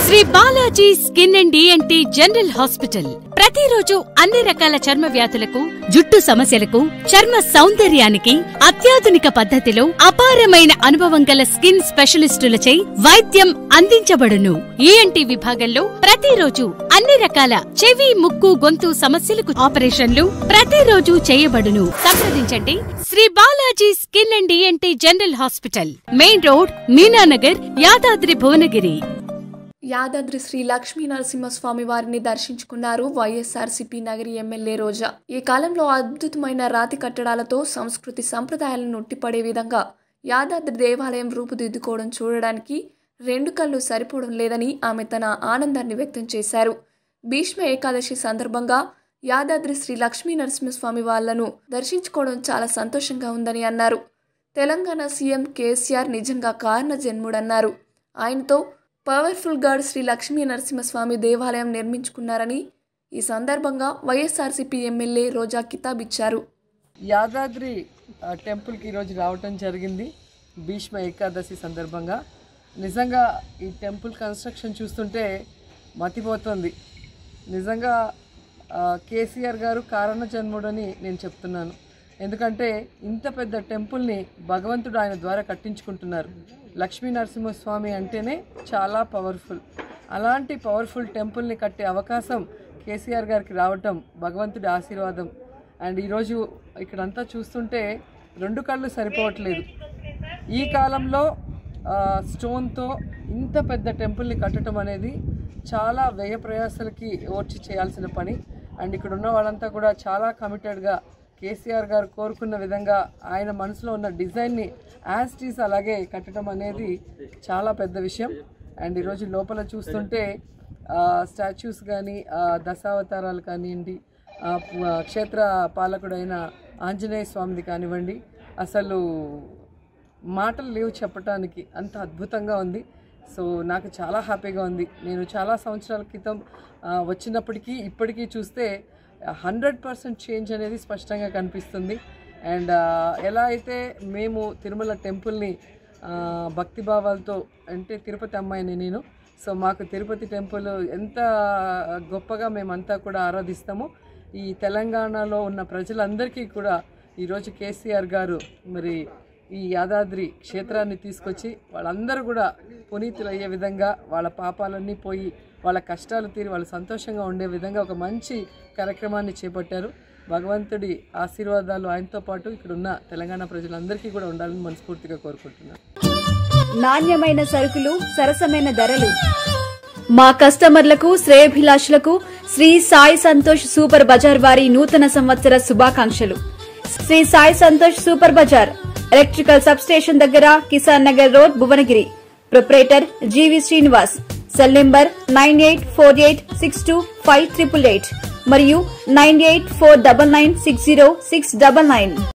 Shri Balaji skin and ENT general hospital ప్రతిరోజు అన్ని రకాల చర్మ వ్యాధులకు జుట్టు సమస్యలకు చర్మ సౌందర్యానికి అత్యాధునిక పద్ధతిలో అపారమైన అనుభవం గల స్కిన్ స్పెషలిస్టులచే వైద్యం అందించబడును ఈఎన్టీ విభాగంలో ప్రతిరోజు అన్ని రకాల చెవి ముక్కు గొంతు సమస్యలకు ఆపరేషన్లు ప్రతిరోజు చేయబడును సంప్రదించండి Sri Balaji skin and ENT general hospital main road Meenanagar Yadadri Bhuvanagiri Yadadri Sri Lakshmi Narasimhaswamy వారిని దర్శించుకున్నారు వైఎస్ఆర్సీపీ నగరి ఎమ్మెల్యే రోజా ఈ కాలంలో అద్భుతమైన రాతి కట్టడాలతో సంస్కృతి సంప్రదాయాలను ఉట్టిపడే విధంగా యాదాద్రి దేవాలయం రూపుదిద్దుకోవడం చూడడానికి రెండు కళ్ళు సరిపోవడం లేదని ఆమె తన ఆనందాన్ని వ్యక్తం చేశారు భీష్మ ఏకాదశి సందర్భంగా యాదాద్రి శ్రీ లక్ష్మీ నరసింహస్వామి వాళ్లను దర్శించుకోవడం చాలా సంతోషంగా ఉందని అన్నారు తెలంగాణ సీఎం కేసీఆర్ నిజంగా కారణ జన్ముడన్నారు ఆయనతో పవర్ఫుల్ గాడ్ శ్రీ లక్ష్మీ నరసింహస్వామి దేవాలయం నిర్మించుకున్నారని ఈ సందర్భంగా వైఎస్ఆర్సీపీ ఎమ్మెల్యే రోజా కితాబ్ ఇచ్చారు యాదాద్రి ఆ, టెంపుల్కి ఈరోజు రావటం జరిగింది భీష్మ ఏకాదశి సందర్భంగా నిజంగా ఈ టెంపుల్ కన్స్ట్రక్షన్ చూస్తుంటే మతిపోతుంది నిజంగా ఆ, కేసీఆర్ గారు కారణ జన్ముడని నేను చెప్తున్నాను ఎందుకంటే ఇంత పెద్ద టెంపుల్ని భగవంతుడు ఆయన ద్వారా కట్టించుకుంటున్నారు లక్ష్మీ నరసింహస్వామి అంటేనే చాలా పవర్ఫుల్ అలాంటి పవర్ఫుల్ టెంపుల్ని కట్టే అవకాశం కేసీఆర్ గారికి రావటం భగవంతుడి ఆశీర్వాదం అండ్ ఈరోజు ఇక్కడంతా చూస్తుంటే రెండు కళ్ళు సరిపోవట్లేదు ఈ కాలంలో ఆ, స్టోన్తో ఇంత పెద్ద టెంపుల్ని కట్టడం అనేది చాలా వ్యయ ప్రయాసాలకి ఓర్చి చేయాల్సిన పని అండ్ ఇక్కడ ఉన్న వాళ్ళంతా కూడా చాలా కమిటెడ్గా కేసీఆర్ గారు కోరుకున్న విధంగా ఆయన మనసులో ఉన్న డిజైన్ని యాజ్ టీస్ అలాగే కట్టడం అనేది చాలా పెద్ద విషయం అండ్ ఈరోజు లోపల చూస్తుంటే స్టాచ్యూస్ కానీ దశావతారాలు కానివ్వండి ఆ, పు- క్షేత్ర పాలకుడైన ఆంజనేయ స్వామిది కానివ్వండి అసలు మాటలు లేవు చెప్పటానికి అంత అద్భుతంగా ఉంది సో నాకు చాలా హ్యాపీగా ఉంది నేను చాలా సంవత్సరాల క్రితం ఆ, వచ్చినప్పటికీ ఇప్పటికీ చూస్తే హండ్రెడ్ పర్సెంట్ చేంజ్ అనేది స్పష్టంగా కనిపిస్తుంది అండ్ ఎలా అయితే మేము తిరుమల టెంపుల్ని ఆ, భక్తిభావాలతో అంటే తిరుపతి అమ్మాయిని నేను సో మాకు తిరుపతి టెంపుల్ ఎంత గొప్పగా మేమంతా కూడా ఆరాధిస్తామో ఈ తెలంగాణలో ఉన్న ప్రజలందరికీ కూడా ఈరోజు కేసీఆర్ గారు మరి ఈ యాదాద్రి క్షేత్రాన్ని తీసుకొచ్చి వాళ్ళందరూ కూడా పునీతులు అయ్యే విధంగా వాళ్ళ పాపాలన్నీ పోయి వాళ్ళ కష్టాలు తీరి వాళ్ళు సంతోషంగా ఉండే విధంగా ఒక మంచి కార్యక్రమాన్ని చేపట్టారు భగవంతుడి ఆశీర్వాదాలు ఆయనతో పాటు ఇక్కడ ఉన్న తెలంగాణ ప్రజలందరికీ కూడా ఉండాలని మనస్ఫూర్తిగా కోరుకుంటున్నాను నాణ్యమైన సరుకులు సరసమైన ధరలు మా కస్టమర్లకు శ్రేయభిలాషులకు శ్రీ సాయి సంతోష్ సూపర్ బజార్ వారి నూతన సంవత్సర శుభాకాంక్షలు Sri Sai Santosh super bazaar electrical sub station దగ్గర Kisan Nagar road Bhuvanagiri proprietor GV Srinivas cell number nine eight four eight six two five triple eight మరియు nine eight four double nine six zero six double nine